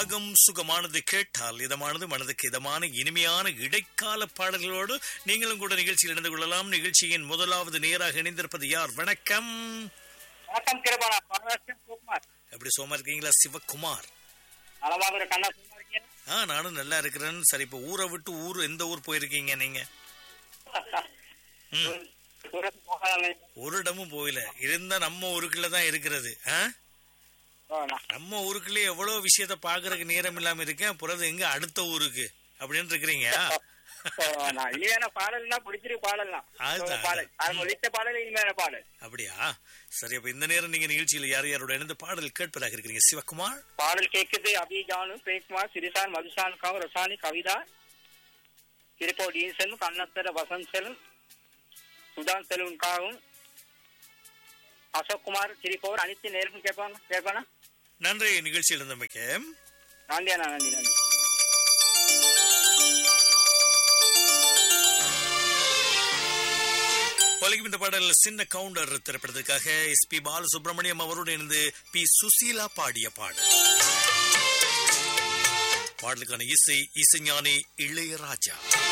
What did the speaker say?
ராகம் சுகமானது கேட்டால் இதமானது மனதுக்கு இதமான இனிமையான இடைக்கால பாடல்களோடு நீங்களும் கூட நிகழ்ச்சியில் இணைந்து கொள்ளலாம் நிகழ்ச்சியின் முதலாவது நேராக இணைந்திருப்பது யார் வணக்கம் வணக்கம் கிருபாலா பரமேஸ்வரன் சிவகுமார் எப்படி சோமா இருக்கீங்களா சிவகுமார் நலமாக ஒரு கண்ணா சும்மா இருக்கீங்க ஆ நானும் நல்லா இருக்கிறேன் சரி இப்ப ஊரை விட்டு ஊர் எந்த ஊர் போயிருக்கீங்க நீங்க ம். சூரத் போகலாமே ஒரு இடமும் போகல இருந்தா நம்ம ஊருக்குள்ள தான் இருக்கிறது ஆ? போகலாம். நம்ம ஊருக்குள்ளே எவ்வளவு விஷயத்த பாக்குறதுக்கு நேரம் இல்லாம இருக்கேன் பிறகு எங்க அடுத்த ஊருக்கு அப்படின்னு இருக்கிறீங்க போகலாம். இனிமையான பாடல்னா பிடிச்சிருக்கு பாடல்லாம் அதுதான். பாடல் அது முடித்த பாடல் இனிமையான பாடல் அப்படியா சரி அப்ப இந்த நேரம் நீங்க நிகழ்ச்சியில யார் யாரோட இணைந்து பாடல் கேட்பதாக இருக்கிறீங்க சிவகுமார் பாடல் கேட்குது அபிஜானு பிரேம்குமார் சிறிசான் மதுசான் காவ் ரசானி கவிதா திருப்போ டீசலும் கண்ணத்தர வசந்த் செல்வன் சுதான் செல்வனுக்காகவும் அசோக்குமார் திருப்போர் அனைத்து நேருக்கும் கேட்பாங்க கேட்பானா நன்றி நிகழ்ச்சியில் இருந்தமைக்கு நன்றியா நன்றி நன்றி உலகம் இந்த பாடல் சின்ன கவுண்டர் திரைப்படத்துக்காக எஸ் பி பாலசுப்ரமணியம் அவரோடு இணைந்து பி சுசீலா பாடிய பாடல் பாடலுக்கான இசை இசைஞானி இளையராஜா